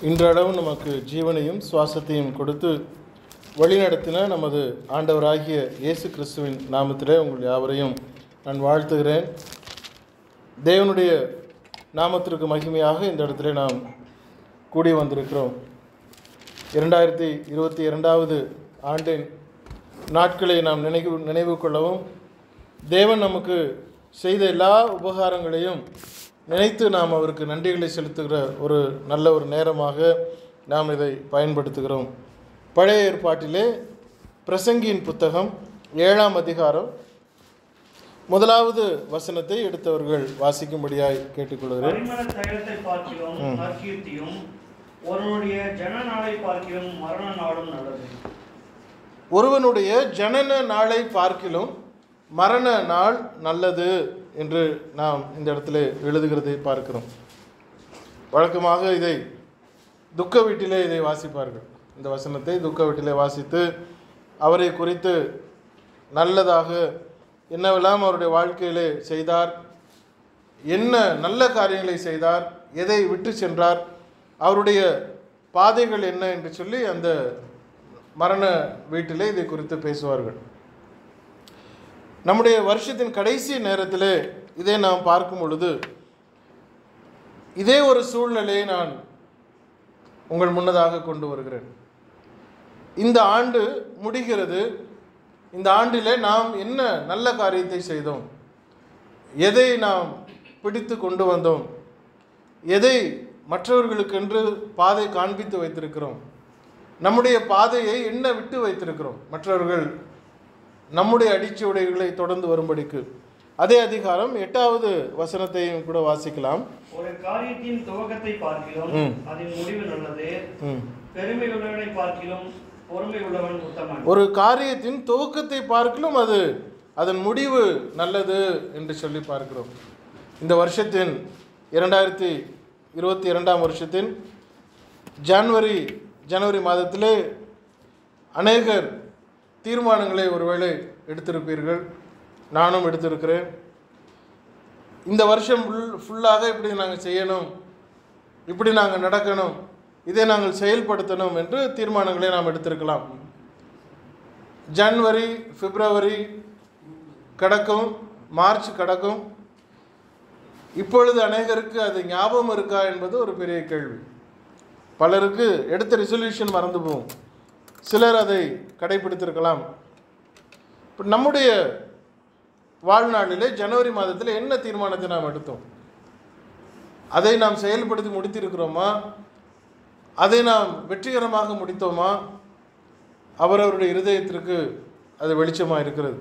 இன்றளவும் நமக்கு ஜீவனையும் சுவாசத்தையும் கொடுத்து வழிநடத்தின நமது ஆண்டவராகிய இயேசு கிறிஸ்துவின் நாமத்திலே உங்கள் யாவரையும் நான் வாழ்த்துகிறேன் தேவனுடைய நாமத்திற்கு மகிமையாக இந்த இடத்துல நாம் கூடி வந்திருக்கிறோம் இரண்டாயிரத்தி இருபத்தி இரண்டாவது ஆண்டின் நாட்களை நாம் நினைவு நினைவு கொள்ளவும் தேவன் நமக்கு செய்த எல்லா உபகாரங்களையும் நினைத்து நாம் அவருக்கு நன்றிகளை செலுத்துகிற ஒரு நல்ல ஒரு நேரமாக நாம் இதை பயன்படுத்துகிறோம் பழைய ஏற்பாட்டிலே பிரசங்கியின் புத்தகம் ஏழாம் அதிகாரம் முதலாவது வசனத்தை எடுத்தவர்கள் வாசிக்கும்படியாய் கேட்டுக்கொள்கிறேன் பரிமள தைலத்தை பார்க்கிலும் நற்கீர்த்தியும் ஒருவனுடைய ஜன நாளை பார்க்கிலும் மரண நாளும் நல்லது ஒருவனுடைய ஜனன நாளை பார்க்கிலும் மரண நாள் நல்லது என்று நாம் இந்த இடத்துல எழுதுகிறதை பார்க்கிறோம் வழக்கமாக இதை துக்க வீட்டிலே இதை வாசிப்பார்கள் இந்த வசனத்தை துக்க வீட்டிலே வாசித்து அவரை குறித்து நல்லதாக என்னவெல்லாம் அவருடைய வாழ்க்கையிலே செய்தார் என்ன நல்ல காரியங்களை செய்தார் எதை விட்டு சென்றார் அவருடைய பாதைகள் என்ன என்று சொல்லி அந்த மரண வீட்டிலே இதை குறித்து பேசுவார்கள் நம்முடைய வருஷத்தின் கடைசி நேரத்திலே இதை நாம் பார்க்கும் பொழுது இதே ஒரு சூழ்நிலையை நான் உங்கள் முன்னதாக கொண்டு வருகிறேன் இந்த ஆண்டு முடிகிறது இந்த ஆண்டிலே நாம் என்ன நல்ல காரியத்தை செய்தோம் எதை நாம் பிடித்து கொண்டு வந்தோம் எதை மற்றவர்களுக்கென்று பாதை காண்பித்து வைத்திருக்கிறோம் நம்முடைய பாதையை என்ன விட்டு வைத்திருக்கிறோம் மற்றவர்கள் நம்முடைய அடிச்சுவடைகளை தொடர்ந்து வரும்படிக்கு அதே அதிகாரம் எட்டாவது வசனத்தையும் கூட வாசிக்கலாம் ஒரு காரியத்தின் துவக்கத்தை பார்க்கிலும் ம். அதன் முடிவு நல்லது ம். பெருமை உள்ளவனை பார்க்கிலும் பொறுமை உள்ளவன் உத்தமன் ஒரு காரியத்தின் துவக்கத்தை பார்க்கலும் அது அதன் முடிவு நல்லது என்று சொல்லி பார்க்கிறோம் இந்த வருஷத்தின் இரண்டாயிரத்தி இருபத்தி இரண்டாம் வருஷத்தின் ஜனவரி ஜனவரி மாதத்திலே அநேகர் தீர்மானங்களை ஒருவேளை எடுத்திருப்பீர்கள் நானும் எடுத்திருக்கிறேன் இந்த வருஷம் ஃபுல் ஃபுல்லாக இப்படி நாங்கள் செய்யணும் இப்படி நாங்கள் நடக்கணும் இதை நாங்கள் செயல்படுத்தணும் என்று தீர்மானங்களை நாம் எடுத்திருக்கலாம் ஜனவரி பிப்ரவரி கடக்கும் மார்ச் கடக்கும் இப்பொழுது அநேகருக்கு அது ஞாபகம் இருக்கா என்பது ஒரு பெரிய கேள்வி பலருக்கு எடுத்த ரெசல்யூஷன் மறந்து போகும் சிலர் அதை கடைபிடித்திருக்கலாம் இப்போ நம்முடைய வாழ்நாளிலே ஜனவரி மாதத்தில் என்ன தீர்மானத்தை நாம் எடுத்தோம் அதை நாம் செயல்படுத்தி முடித்திருக்கிறோமா அதை நாம் வெற்றிகரமாக முடித்தோமா அவரவருடைய இருதயத்திற்கு அது வெளிச்சமாக இருக்கிறது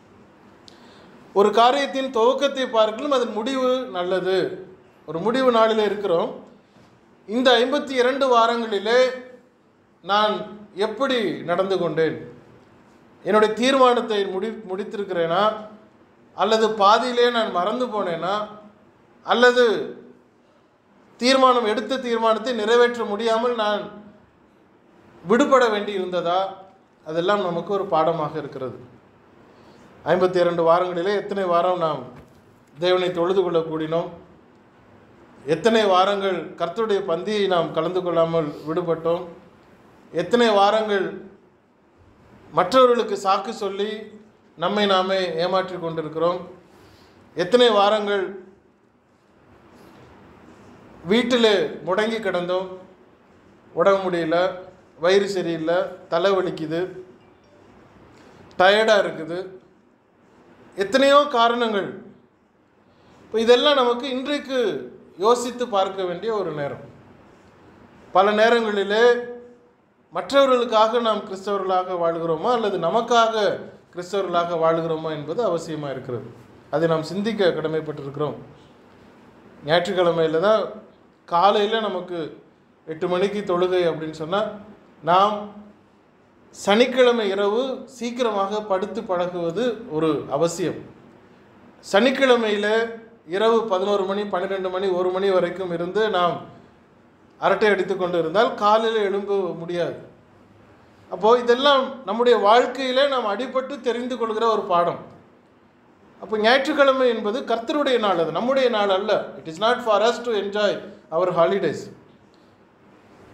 ஒரு காரியத்தின் துவக்கத்தை பார்க்கலும் அதன் முடிவு நல்லது ஒரு முடிவு நாளில் இருக்கிறோம் இந்த ஐம்பத்தி இரண்டு வாரங்களிலே நான் எப்படி நடந்து கொண்டேன் என்னுடைய தீர்மானத்தை முடி முடித்திருக்கிறேனா அல்லது பாதியிலே நான் மறந்து போனேனா அல்லது தீர்மானம் எடுத்த தீர்மானத்தை நிறைவேற்ற முடியாமல் நான் விடுபட வேண்டி இருந்ததா அதெல்லாம் நமக்கு ஒரு பாடமாக இருக்கிறது ஐம்பத்தி இரண்டு வாரங்களிலே எத்தனை வாரம் நாம் தேவனை தொழுது கொள்ள கூடினோம் எத்தனை வாரங்கள் கர்த்தருடைய பந்தியை நாம் கலந்து கொள்ளாமல் விடுபட்டோம் எத்தனை வாரங்கள் மற்றவர்களுக்கு சாக்கு சொல்லி நம்மை நாமே ஏமாற்றி கொண்டிருக்கிறோம் எத்தனை வாரங்கள் வீட்டில் முடங்கி கிடந்தோம் உடம்பு முடியல வயிறு சரியில்லை தலை வலிக்குது டயர்டாக இருக்குது எத்தனையோ காரணங்கள் இப்போ இதெல்லாம் நமக்கு இன்றைக்கு யோசித்து பார்க்க வேண்டிய ஒரு நேரம் பல நேரங்களிலே மற்றவர்களுக்காக நாம் கிறிஸ்தவர்களாக வாழ்கிறோமா அல்லது நமக்காக கிறிஸ்தவர்களாக வாழ்கிறோமா என்பது அவசியமாக இருக்கிறது அதை நாம் சிந்திக்க கடமைப்பட்டிருக்கிறோம் ஞாயிற்றுக்கிழமையில் தான் காலையில் நமக்கு எட்டு மணிக்கு தொழுகை அப்படின்னு சொன்னால் நாம் சனிக்கிழமை இரவு சீக்கிரமாக படுத்து பழகுவது ஒரு அவசியம் சனிக்கிழமையில் இரவு பதினோரு மணி பன்னிரெண்டு மணி ஒரு மணி வரைக்கும் இருந்து நாம் அரட்டை அடித்து கொண்டு இருந்தால் காலையில் எழும்ப முடியாது அப்போது இதெல்லாம் நம்முடைய வாழ்க்கையிலே நாம் அடிபட்டு தெரிந்து கொள்கிற ஒரு பாடம் அப்போ ஞாயிற்றுக்கிழமை என்பது கர்த்தருடைய நாள் அது நம்முடைய நாள் அல்ல it is not for us to enjoy our holidays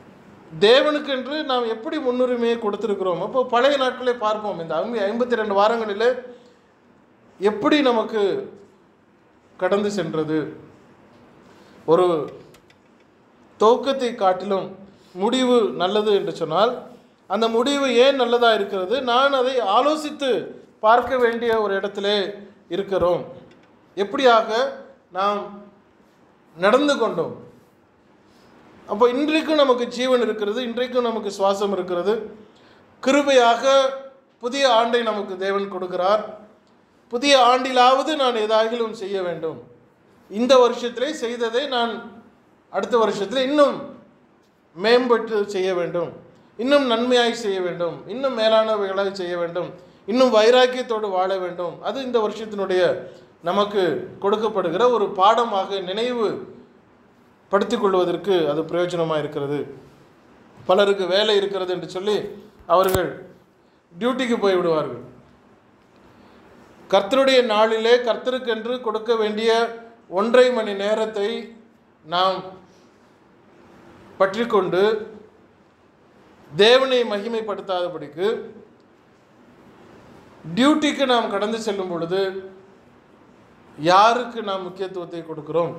தேவனுக்கென்று நாம் எப்படி முன்னுரிமையை கொடுத்திருக்கிறோம் அப்போ பழைய நாட்களை பார்ப்போம் இந்த ஐம்பி ஐம்பத்தி ரெண்டு வாரங்களில் எப்படி நமக்கு கடந்து சென்றது ஒரு துவக்கத்தை காட்டிலும் முடிவு நல்லது என்று சொன்னால் அந்த முடிவு ஏன் நல்லதாக இருக்கிறது நான் அதை ஆலோசித்து பார்க்க வேண்டிய ஒரு இடத்திலே இருக்கிறோம் எப்படியாக நாம் நடந்து கொண்டோம் அப்போ இன்றைக்கும் நமக்கு ஜீவன் இருக்கிறது இன்றைக்கும் நமக்கு சுவாசம் இருக்கிறது கிருபையாக புதிய ஆண்டை நமக்கு தேவன் கொடுக்கிறார் புதிய ஆண்டிலாவது நான் ஏதாகிலும் செய்ய வேண்டும் இந்த வருஷத்திலே செய்ததை நான் அடுத்த வருஷத்தில் இன்னும் மேம்பட்டு செய்ய வேண்டும் இன்னும் நன்மையாய் செய்ய வேண்டும் இன்னும் மேலானவைகளாய் செய்ய வேண்டும் இன்னும் வைராக்கியத்தோடு வாழ வேண்டும் அது இந்த வருஷத்தினுடைய நமக்கு கொடுக்கப்படுகிற ஒரு பாடமாக நினைவு படுத்திக் கொள்வதற்கு அது பிரயோஜனமாக இருக்கிறது பலருக்கு வேலை இருக்கிறது என்று சொல்லி அவர்கள் டியூட்டிக்கு போய் விடுவார்கள் கர்த்தருடைய நாளிலே கர்த்தருக்கென்று கொடுக்க வேண்டிய ஒன்றரை மணி நேரத்தை நாம் பற்றிக்கொண்டு தேவனை மகிமைப்படுத்தாதபடிக்கு டியூட்டிக்கு நாம் கடந்து செல்லும் பொழுது யாருக்கு நாம் முக்கியத்துவத்தை கொடுக்கிறோம்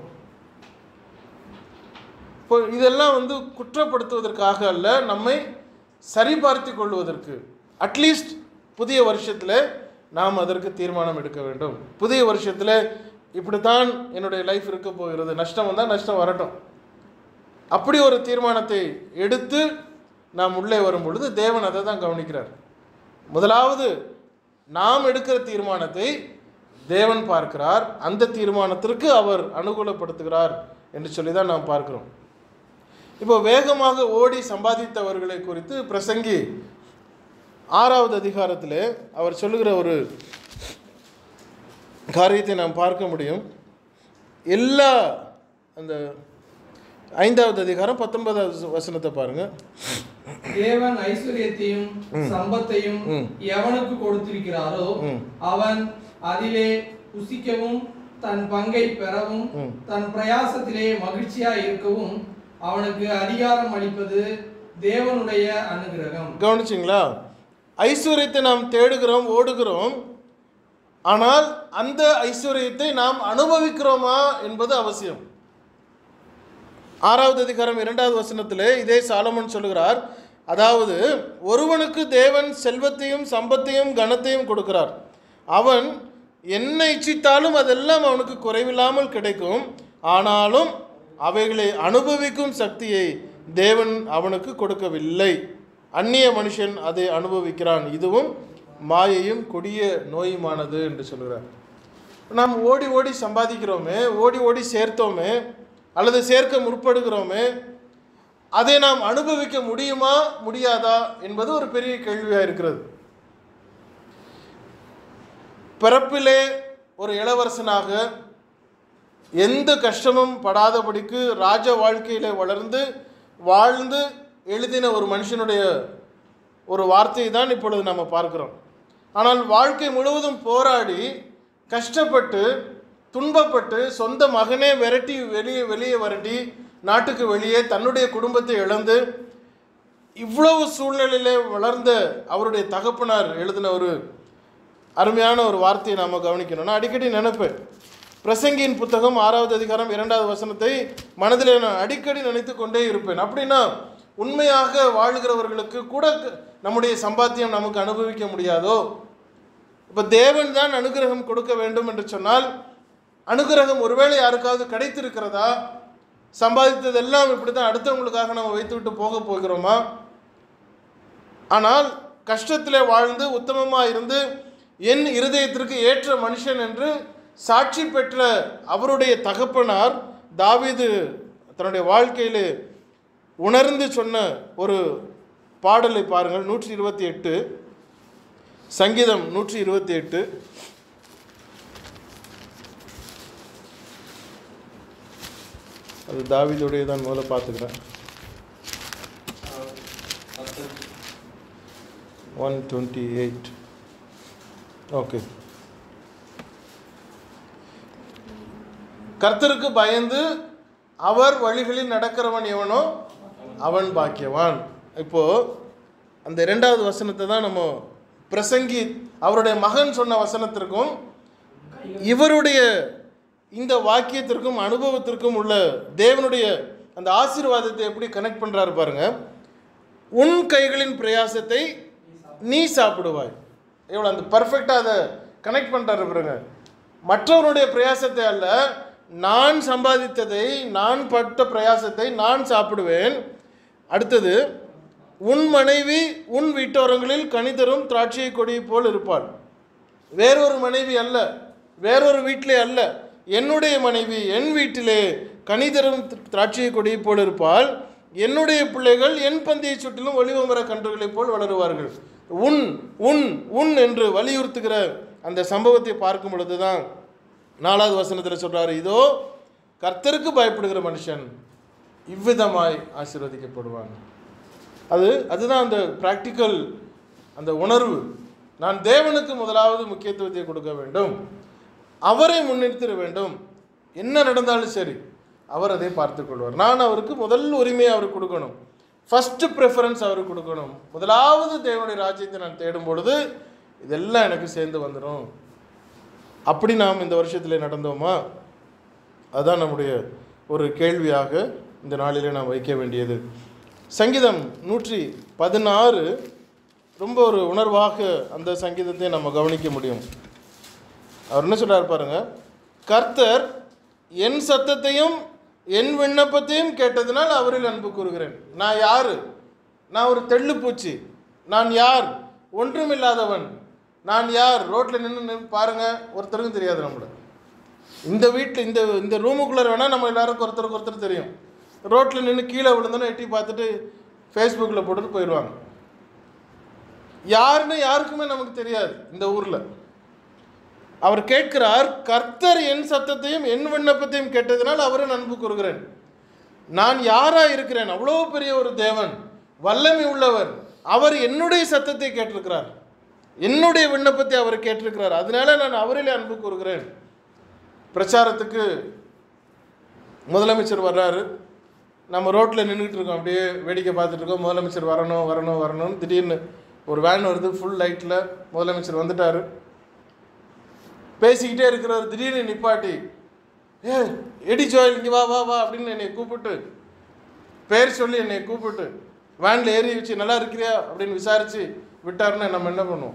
இப்போ இதெல்லாம் வந்து குற்றப்படுத்துவதற்காக அல்ல நம்மை சரிபார்த்து கொள்வதற்கு அட்லீஸ்ட் புதிய வருஷத்தில் நாம் அதற்கு தீர்மானம் எடுக்க வேண்டும் புதிய வருஷத்தில் இப்படித்தான் என்னுடைய லைஃப் இருக்க போகிறது நஷ்டம் வந்தால் நஷ்டம் வரட்டும் அப்படி ஒரு தீர்மானத்தை எடுத்து நாம் உள்ளே வரும் பொழுது தேவன் அதை தான் கவனிக்கிறார் முதலாவது நாம் எடுக்கிற தீர்மானத்தை தேவன் பார்க்கிறார் அந்த தீர்மானத்திற்கு அவர் அனுகூலப்படுத்துகிறார் என்று சொல்லி தான் நாம் பார்க்கிறோம் இப்போ வேகமாக ஓடி சம்பாதித்தவர்களை குறித்து பிரசங்கி ஆறாவது அதிகாரத்தில் அவர் சொல்லுகிற ஒரு காரியத்தை நாம் பார்க்க முடியும் எல்லா அந்த ஐந்தாவது அதிகாரம் பத்தொன்பதாவது வசனத்தை பாருங்க தேவன் ஐஸ்வர்யத்தையும் சம்பத்தையும் ம். எவனுக்கு கொடுத்திருக்கிறாரோ ம். அவன் அதிலே புசிக்கவும் தன் பங்கை பெறவும் ம். தன் பிரயாசத்திலே மகிழ்ச்சியா இருக்கவும் அவனுக்கு அதிகாரம் அளிப்பது தேவனுடைய அனுகிரகம் கவனிச்சிங்களா ஐஸ்வர்யத்தை நாம் தேடுகிறோம் ஓடுகிறோம் ஆனால் அந்த ஐஸ்வர்யத்தை நாம் அனுபவிக்கிறோமா என்பது அவசியம் ஆறாவது அதிகாரம் இரண்டாவது வசனத்திலே இதே சாலமன் சொல்லுகிறார் அதாவது ஒருவனுக்கு தேவன் செல்வத்தையும் சம்பத்தையும் கனத்தையும் கொடுக்கிறார் அவன் என்ன இச்சித்தாலும் அதெல்லாம் அவனுக்கு குறைவில்லாமல் கிடைக்கும் ஆனாலும் அவைகளை அனுபவிக்கும் சக்தியை தேவன் அவனுக்கு கொடுக்கவில்லை அந்நிய மனுஷன் அதை அனுபவிக்கிறான் இதுவும் மாயையும் கொடிய நோயுமானது என்று சொல்கிறார் நாம் ஓடி ஓடி சம்பாதிக்கிறோமே ஓடி ஓடி சேர்த்தோமே அல்லது சேர்க்க முற்படுகிறோமே அதை நாம் அனுபவிக்க முடியுமா முடியாதா என்பது ஒரு பெரிய கேள்வியாக இருக்கிறது பிறப்பிலே ஒரு இளவரசனாக எந்த கஷ்டமும் படாதபடிக்கு ராஜ வாழ்க்கையில் வளர்ந்து வாழ்ந்து எழுதின ஒரு மனுஷனுடைய ஒரு வார்த்தையை தான் இப்பொழுது நம்ம பார்க்கிறோம் ஆனால் வாழ்க்கை முழுவதும் போராடி கஷ்டப்பட்டு துன்பப்பட்டு சொந்த மகனே விரட்டி வெளியே வெளியே விரட்டி நாட்டுக்கு வெளியே தன்னுடைய குடும்பத்தை இழந்து இவ்வளவு சூழ்நிலையிலே வளர்ந்த அவருடைய தகப்பனார் எழுதின ஒரு அருமையான ஒரு வார்த்தையை நாம் கவனிக்கணும் நான் அடிக்கடி நினைப்பேன் பிரசங்கியின் புத்தகம் ஆறாவது அதிகாரம் இரண்டாவது வசனத்தை மனதில் நான் அடிக்கடி நினைத்து கொண்டே இருப்பேன் அப்படின்னா உண்மையாக வாழுகிறவர்களுக்கு கூட க- நம்முடைய சம்பாத்தியம் நமக்கு அனுபவிக்க முடியாதோ இப்போ தேவன் தான் அனுகிரகம் கொடுக்க வேண்டும் என்று சொன்னால் அனுகிரகம் ஒருவேளை யாருக்காவது கிடைத்திருக்கிறதா சம்பாதித்ததெல்லாம் இப்படி தான் அடுத்தவங்களுக்காக நம்ம வைத்துவிட்டு போக போகிறோமா ஆனால் கஷ்டத்திலே வாழ்ந்து உத்தமமாக இருந்து என் இருதயத்திற்கு ஏற்ற மனுஷன் என்று சாட்சி பெற்ற அவருடைய தகப்பனார் தாவீது தன்னுடைய வாழ்க்கையிலே உணர்ந்து சொன்ன ஒரு பாடலை பாருங்கள் நூற்றி இருபத்தி எட்டு சங்கீதம் நூற்றி இருபத்தி எட்டு அது தாவீதுடைய தான் முதல்ல பார்த்துக்கிறேன் ஒன் டுவெண்ட்டி எயிட் ஓகே கர்த்தருக்கு பயந்து அவர் வழிகளில் நடக்கிறவன் எவனோ அவன் பாக்கியவான் இப்போ அந்த இரண்டாவது வசனத்தை தான் நம்ம பிரசங்கி அவருடைய மகன் சொன்ன வசனத்திற்கும் இவருடைய இந்த வாக்கியத்திற்கும் அனுபவத்திற்கும் உள்ள தேவனுடைய அந்த ஆசீர்வாதத்தை எப்படி கனெக்ட் பண்றாரு பாருங்க உன் கைகளின் பிரயாசத்தை நீ சாப்பிடுவாய் எவ்வளோ அந்த பர்ஃபெக்டாக அதை கனெக்ட் பண்ணுறாரு பாருங்க மற்றவருடைய பிரயாசத்தை அல்ல நான் சம்பாதித்ததை நான் பட்ட பிரயாசத்தை நான் சாப்பிடுவேன் அடுத்தது உன் மனைவி உன் வீட்டோரங்களில் கனிதரும் திராட்சை கொடியை போல் இருப்பாள் வேறொரு மனைவி அல்ல வேறொரு வீட்டிலே அல்ல என்னுடைய மனைவி என் வீட்டிலே கனிதரும் திராட்சை கொடியை போல் இருப்பாள் என்னுடைய பிள்ளைகள் என் பந்தியை சுற்றிலும் ஒளிவமர கன்றுகளைப் போல் வளருவார்கள் உன் உன் உன் என்று வலியுறுத்துகிற அந்த சம்பவத்தை பார்க்கும் பொழுது தான் நாலாவது வசனத்தில் சொல்றாரு இதோ கர்த்தருக்கு பயப்படுகிற மனுஷன் இவ்விதமாய் ஆசீர்வதிக்கப்படுவான் அது அதுதான் அந்த ப்ராக்டிக்கல் அந்த உணர்வு நான் தேவனுக்கு முதலாவது முக்கியத்துவத்தை கொடுக்க வேண்டும் அவரை முன்னிறுத்திட வேண்டும் என்ன நடந்தாலும் சரி அவர் அதை பார்த்துக் கொள்வார் நான் அவருக்கு முதல் உரிமையை அவருக்கு கொடுக்கணும் ஃபஸ்ட்டு ப்ரிஃபரன்ஸ் அவருக்கு கொடுக்கணும் முதலாவது தேவனுடைய ராஜ்யத்தை நான் தேடும் பொழுது இதெல்லாம் எனக்கு சேர்ந்து வந்துடும் அப்படி நாம் இந்த வருஷத்தில் நடந்தோமா அதுதான் நம்முடைய ஒரு கேள்வியாக இந்த நாளிலே நாம் வைக்க வேண்டியது சங்கீதம் நூற்றி பதினாறு ரொம்ப ஒரு உணர்வாக அந்த சங்கீதத்தை நம்ம கவனிக்க முடியும் அவர் என்ன சொல்றார் பாருங்க கர்த்தர் என் சத்தத்தையும் என் விண்ணப்பத்தையும் கேட்டதினால் அவரில் அன்பு கூறுகிறேன் நான் யாரு நான் ஒரு தெள்ளுப்பூச்சி நான் யார் ஒன்றுமில்லாதவன் நான் யார் ரோட்டில் நின்று நின்று பாருங்க ஒருத்தருக்கும் தெரியாது நம்மள இந்த வீட்டில் இந்த இந்த ரூமுக்குள்ளே வேணால் நம்ம எல்லாருக்கும் ஒருத்தருக்கு ஒருத்தர் தெரியும் ரோட்டில் நின்று கீழே விழுந்தோன்னு எட்டி பார்த்துட்டு ஃபேஸ்புக்கில் போட்டுட்டு போயிடுவாங்க யாருன்னு யாருக்குமே நமக்கு தெரியாது இந்த ஊரில் அவர் கேட்கிறார் கர்த்தர் என் சத்தத்தையும் என் விண்ணப்பத்தையும் கேட்டதினால் அவரை அன்பு கூறுகிறேன் நான் யாரா இருக்கிறேன் அவ்வளோ பெரிய ஒரு தேவன் வல்லமை உள்ளவர் அவர் என்னுடைய சத்தத்தை கேட்டிருக்கிறார் என்னுடைய விண்ணப்பத்தை அவர் கேட்டிருக்கிறார் அதனால நான் அவரிலே அன்பு கூறுகிறேன் பிரச்சாரத்துக்கு முதலமைச்சர் வர்றாரு நம்ம ரோட்டில் நின்றுட்டு இருக்கோம் அப்படியே வேடிக்கை பார்த்துட்டு இருக்கோம் முதலமைச்சர் வரணும் வரணும் வரணும்னு திடீர்னு ஒரு வேன் வருது ஃபுல் லைட்டில் முதலமைச்சர் வந்துட்டார் பேசிக்கிட்டே இருக்கிறவர் திடீர்னு நிப்பாட்டி ஏ எடி ஜோயல் இங்கே வா வா வா அப்படின்னு என்னை கூப்பிட்டு பேர் சொல்லி என்னை கூப்பிட்டு வேனில் ஏறி வச்சு நல்லா இருக்கிறியா அப்படின்னு விசாரித்து விட்டாருன்னா நம்ம என்ன பண்ணுவோம்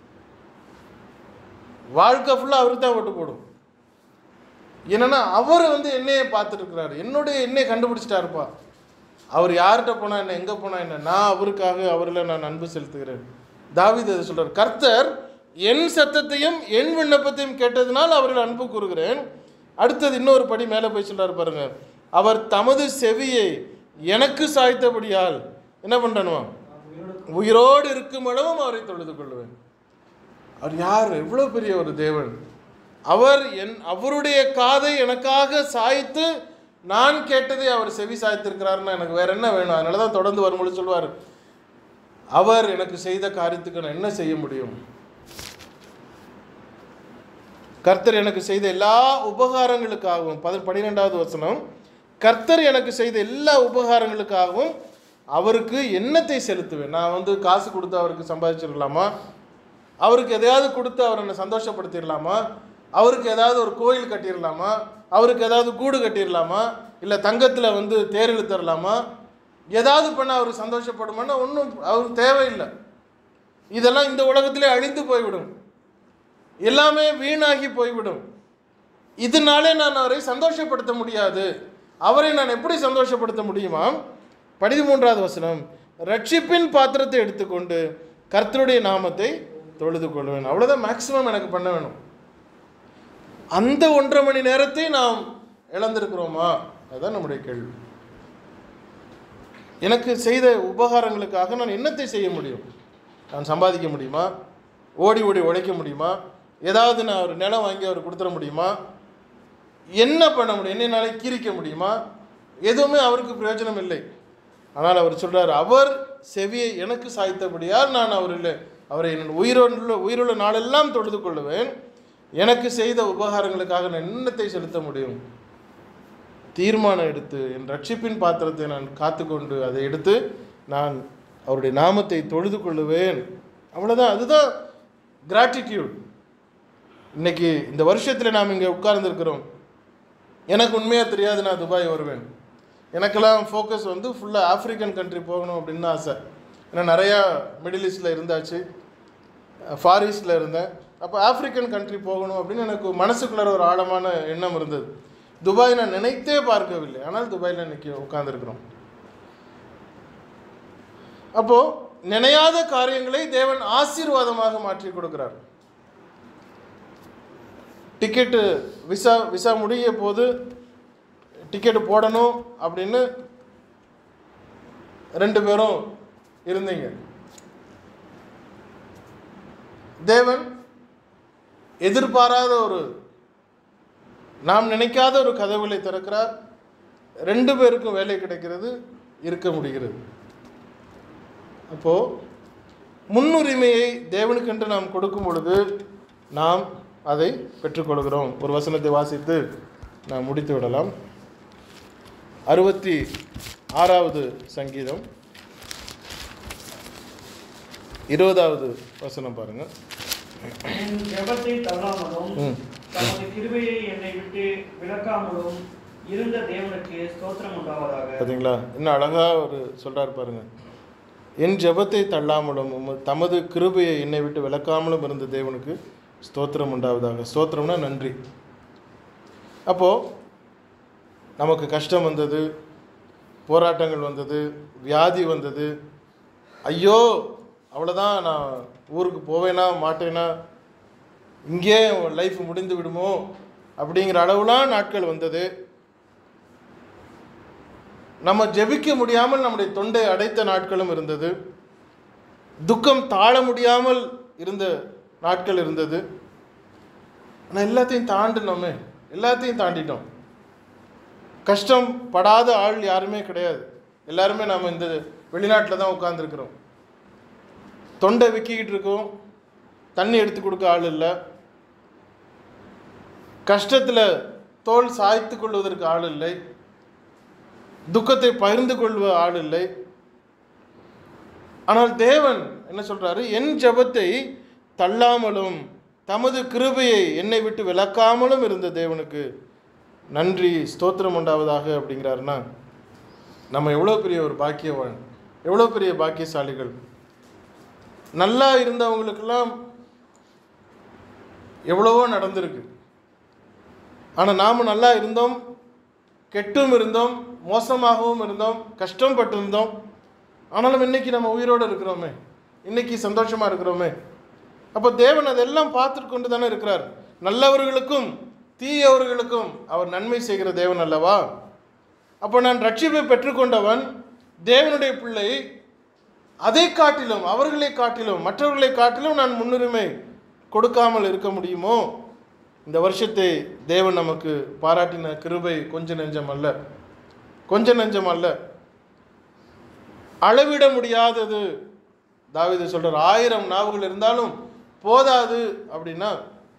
வாழ்க்கை ஃபுல்லாக அவருக்கு தான் ஓட்டு போடும் என்னன்னா அவர் வந்து என்னையே பார்த்துட்டு இருக்கிறாரு என்னுடைய என்னையை கண்டுபிடிச்சிட்டாருப்பா அவர் யார்கிட்ட போனா என்ன எங்கே போனா என்ன நான் அவருக்காக அவரில் நான் அன்பு செலுத்துகிறேன் தாவீது அதை சொல்றார் கர்த்தர் என் சத்தத்தையும் என் விண்ணப்பத்தையும் கேட்டதினால் அவரில் அன்பு கூறுகிறேன் அடுத்தது இன்னொரு படி மேலே போய் சொல்றாரு பாருங்க அவர் தமது செவியை எனக்கு சாய்த்தபடியால் என்ன பண்ணணுமா உயிரோடு இருக்கும் அளவும் அவரை தொழுது கொள்வேன் அவர் யார் எவ்வளோ பெரிய ஒரு தேவன் அவர் என் அவருடைய காதை எனக்காக சாய்த்து நான் கேட்டதை அவர் செவி சாய்த்திருக்கிறாருன்னா எனக்கு வேற என்ன வேணும் அதனால தான் தொடர்ந்து வரும்பொழுது சொல்வார் அவர் எனக்கு செய்த காரியத்துக்கு நான் என்ன செய்ய முடியும் கர்த்தர் எனக்கு செய்த எல்லா உபகாரங்களுக்காகவும் பதி பன்னிரெண்டாவது வசனம் கர்த்தர் எனக்கு செய்த எல்லா உபகாரங்களுக்காகவும் அவருக்கு எண்ணத்தை செலுத்துவேன் நான் வந்து காசு கொடுத்து அவருக்கு சம்பாதிச்சிடலாமா அவருக்கு எதையாவது கொடுத்து அவர் என்னை சந்தோஷப்படுத்திடலாமா அவருக்கு ஏதாவது ஒரு கோயில் கட்டிடலாமா அவருக்கு ஏதாவது கூடு கட்டிடலாமா இல்லை தங்கத்தில் வந்து தேர் இழுத்தரலாமா ஏதாவது பண்ண அவர் சந்தோஷப்படுமான்னா ஒன்றும் அவருக்கு தேவையில்லை இதெல்லாம் இந்த உலகத்திலே அழிந்து போய்விடும் எல்லாமே வீணாகி போய்விடும் இதனாலே நான் அவரை சந்தோஷப்படுத்த முடியாது அவரை நான் எப்படி சந்தோஷப்படுத்த முடியுமா பதிமூன்றாவது வசனம் ரட்சிப்பின் பாத்திரத்தை எடுத்துக்கொண்டு கர்த்தருடைய நாமத்தை தொழுது கொள்வேன் அவ்வளோதான் மேக்சிமம் எனக்கு பண்ண வேணும் அந்த ஒன்றரை மணி நேரத்தை நாம் இழந்திருக்கிறோமா அதுதான் நம்முடைய கேள்வி எனக்கு செய்த உபகாரங்களுக்காக நான் என்னத்தை செய்ய முடியும் நான் சம்பாதிக்க முடியுமா ஓடி ஓடி உழைக்க முடியுமா ஏதாவது நான் ஒரு நிலம் வாங்கி அவர் கொடுத்துட முடியுமா என்ன பண்ண முடியும் என்ன நாளைக்கு கீரிக்க முடியுமா எதுவுமே அவருக்கு பிரயோஜனம் இல்லை ஆனால் அவர் சொல்றார் அவர் செவியை எனக்கு சாய்த்தபடியால் நான் அவரில் அவரை என் உயிரோடுள்ள உயிருள்ள நாளெல்லாம் தொழுது கொள்ளுவேன் எனக்கு செய்த உபகாரங்களுக்காக நான் என்னத்தை செலுத்த முடியும் தீர்மானம் எடுத்து என் ரட்சிப்பின் பாத்திரத்தை நான் காத்துக்கொண்டு அதை எடுத்து நான் அவருடைய நாமத்தை தொழுது கொள்ளுவேன் அவ்வளோதான் அதுதான் கிராட்டிடியூட் இன்னைக்கு இந்த வருஷத்தில் நாம் இங்கே உட்கார்ந்துருக்கிறோம் எனக்கு உண்மையாக தெரியாது நான் துபாய் வருவேன் எனக்கெல்லாம் ஃபோக்கஸ் வந்து ஃபுல்லாக ஆப்பிரிக்கன் கண்ட்ரி போகணும் அப்படின்னு ஆசை ஏன்னா நிறையா மிடில் ஈஸ்டில் இருந்தாச்சு ஃபார் ஈஸ்டில் இருந்தேன் அப்போ ஆப்பிரிக்கன் கண்ட்ரி போகணும் அப்படின்னு எனக்கு மனசுக்குள்ள ஒரு ஆழமான எண்ணம் இருந்தது துபாய் நான் நினைத்தே பார்க்கவில்லை ஆனால் துபாயில் இன்னைக்கு உட்கார்ந்துருக்கிறோம் அப்போது நினையாத காரியங்களை தேவன் ஆசீர்வாதமாக மாற்றி கொடுக்கிறார் டிக்கெட்டு விசா விசா முடிய போது டிக்கெட்டு போடணும் அப்படின்னு ரெண்டு பேரும் இருந்தீங்க தேவன் எதிர்பாராத ஒரு நாம் நினைக்காத ஒரு கதவுகளை திறக்கிறார் ரெண்டு பேருக்கும் வேலை கிடைக்கிறது இருக்க முடிகிறது அப்போது முன்னுரிமையை தேவனுக்கென்று நாம் கொடுக்கும் பொழுது நாம் அதை பெற்றுக்கொள்கிறோம் ஒரு வசனத்தை வாசித்து நாம் முடித்து விடலாம் அறுபத்தி ஆறாவது சங்கீதம் இருபதாவது வசனம் பாருங்கள் என் ஜெபத்தை தள்ளாமலும் ம். தமது கிருபையை என்னை விட்டு விலக்காமலும் இருந்த தேவனுக்கு ஸ்தோத்திரம் உண்டாவதாக பார்த்தீங்களா இன்னும் அழகாக ஒரு சொல்கிறார் பாருங்க என் ஜெபத்தை தள்ளாமலும் உமது தமது கிருபையை என்னை விட்டு விலக்காமலும் இருந்த தேவனுக்கு ஸ்தோத்திரம் உண்டாவதாக ஸ்தோத்திரம்னா நன்றி அப்போது நமக்கு கஷ்டம் வந்தது போராட்டங்கள் வந்தது வியாதி வந்தது ஐயோ அவ்வளோதான் நான் ஊருக்கு போவேனா மாட்டேனா இங்கே லைஃப் முடிந்து விடுமோ அப்படிங்கிற அளவுலாம் நாட்கள் வந்தது நம்ம ஜெபிக்க முடியாமல் நம்முடைய தொண்டை அடைத்த நாட்களும் இருந்தது துக்கம் தாழ முடியாமல் இருந்த நாட்கள் இருந்தது ஆனால் எல்லாத்தையும் தாண்டினோமே எல்லாத்தையும் தாண்டிட்டோம் கஷ்டம் படாத ஆள் யாருமே கிடையாது எல்லாருமே நாம் இந்த வெளிநாட்டில் தான் உட்காந்துருக்குறோம் தொண்டை விக்கிக்கிட்டு இருக்கோம் தண்ணி எடுத்து கொடுக்க ஆள் இல்லை கஷ்டத்தில் தோல் சாய்த்து கொள்வதற்கு ஆள் இல்லை துக்கத்தை பகிர்ந்து கொள்வ ஆள் இல்லை ஆனால் தேவன் என்ன சொல்றாரு என் ஜெபத்தை தள்ளாமலும் தமது கிருபையை என்னை விட்டு விலக்காமலும் இருந்த தேவனுக்கு நன்றி ஸ்தோத்திரம் உண்டாவதாக அப்படிங்கிறாருன்னா நம்ம எவ்வளோ பெரிய ஒரு பாக்கியவான் எவ்வளோ பெரிய பாக்கியசாலிகள் நல்லா இருந்தவங்களுக்கெல்லாம் எவ்வளவோ நடந்திருக்கு ஆனால் நாம் நல்லா இருந்தோம் கெட்டும் இருந்தோம் மோசமாகவும் இருந்தோம் கஷ்டம் பட்டிருந்தோம் ஆனாலும் இன்னைக்கு நம்ம உயிரோடு இருக்கிறோமே இன்னைக்கு சந்தோஷமாக இருக்கிறோமே அப்போ தேவன் அதெல்லாம் பார்த்துட்டு கொண்டு தானே இருக்கிறார் நல்லவர்களுக்கும் தீயவர்களுக்கும் அவர் நன்மை செய்கிற தேவன் அல்லவா அப்போ நான் ரட்சிப்பை பெற்றுக்கொண்டவன் தேவனுடைய பிள்ளை அதை காட்டிலும் அவர்களை காட்டிலும் மற்றவர்களை காட்டிலும் நான் முன்னுரிமை கொடுக்காமல் இருக்க முடியுமோ இந்த வருஷத்தை தேவன் நமக்கு பாராட்டின கிருபை கொஞ்ச நெஞ்சம் அல்ல கொஞ்ச நெஞ்சம் அல்ல அளவிட முடியாதது தாவீது சொல்றார் ஆயிரம் நாவுகள் இருந்தாலும் போதாது அப்படின்னா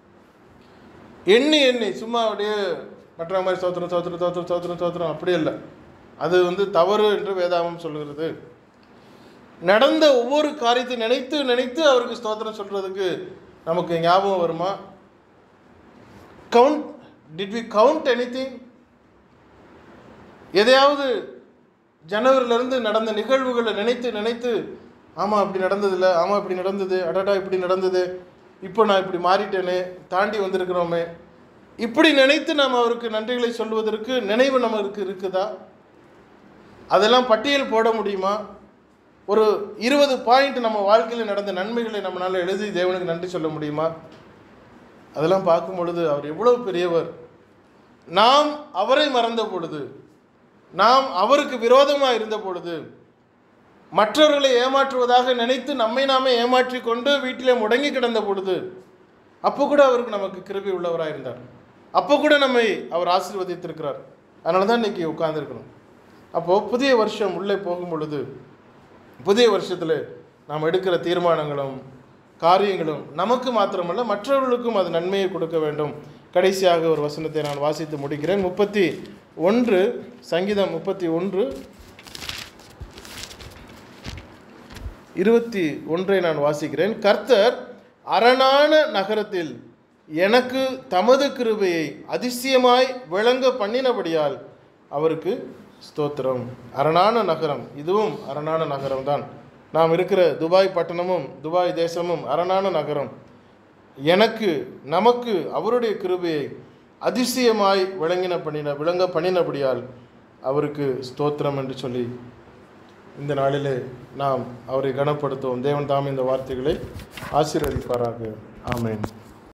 எண்ணி எண்ணி சும்மா அப்படியே மற்ற மாதிரி சோத்திரம் சோத்திரம் சோத்திரம் சோத்திரம் சோத்திரம் அப்படி இல்லை அது வந்து தவறு என்று வேதாமம் சொல்கிறது நடந்த ஒவ்வொரு காரியத்தை நினைத்து நினைத்து அவருக்கு ஸ்தோத்திரம் சொல்றதுக்கு நமக்கு ஞாபகம் வருமா count did we count anything எதையாவது ஜனவரியிலேருந்து நடந்த நிகழ்வுகளை நினைத்து நினைத்து ஆமாம் இப்படி நடந்ததில்ல ஆமாம் இப்படி நடந்தது அடடா இப்படி நடந்தது இப்போ நான் இப்படி மாறிட்டேனே தாண்டி வந்திருக்கிறோமே இப்படி நினைத்து நாம் அவருக்கு நன்றிகளை சொல்வதற்கு நினைவு நமக்கு இருக்குதா அதெல்லாம் பட்டியல் போட முடியுமா ஒரு இருபது பாயிண்ட் நம்ம வாழ்க்கையில் நடந்த நன்மைகளை நம்மளால் எழுதி தேவனுக்கு நன்றி சொல்ல முடியுமா அதெல்லாம் பார்க்கும் பொழுது அவர் எவ்வளவு பெரியவர் நாம் அவரை மறந்த பொழுது நாம் அவருக்கு விரோதமாக இருந்த பொழுது மற்றவர்களை ஏமாற்றுவதாக நினைத்து நம்மை நாமே ஏமாற்றி கொண்டு வீட்டிலே முடங்கி கிடந்த பொழுது அப்போ கூட அவருக்கு நமக்கு கிருபை உள்ளவராக இருந்தார் அப்போ கூட நம்மை அவர் ஆசீர்வதித்திருக்கிறார் அதனால தான் இன்னைக்கு உட்கார்ந்துருக்கணும் அப்போது புதிய வருஷம் உள்ளே போகும் பொழுது புதிய வருஷத்தில் நாம் எடுக்கிற தீர்மானங்களும் காரியங்களும் நமக்கு மாத்திரமல்ல மற்றவர்களுக்கும் அது நன்மையை கொடுக்க வேண்டும் கடைசியாக ஒரு வசனத்தை நான் வாசித்து முடிக்கிறேன் முப்பத்தி ஒன்று சங்கீதம் முப்பத்தி ஒன்று இருபத்தி ஒன்றை நான் வாசிக்கிறேன் கர்த்தர் அரணான நகரத்தில் எனக்கு தமது கிருபையை அதிசயமாய் விளங்க பண்ணினபடியால் அவருக்கு ஸ்தோத்திரம் அரணான நகரம் இதுவும் அரணான நகரம்தான் நாம் இருக்கிற துபாய் பட்டணமும் துபாய் தேசமும் அரணான நகரம் எனக்கு நமக்கு அவருடைய கிருபையை அதிசயமாய் விளங்கின பண்ணின விளங்க பண்ணினபடியால் அவருக்கு ஸ்தோத்திரம் என்று சொல்லி இந்த நாளிலே நாம் அவரை கனப்படுத்துவோம் தேவன் தாம் இந்த வார்த்தைகளை ஆசீர்வதிப்பாராக ஆமென்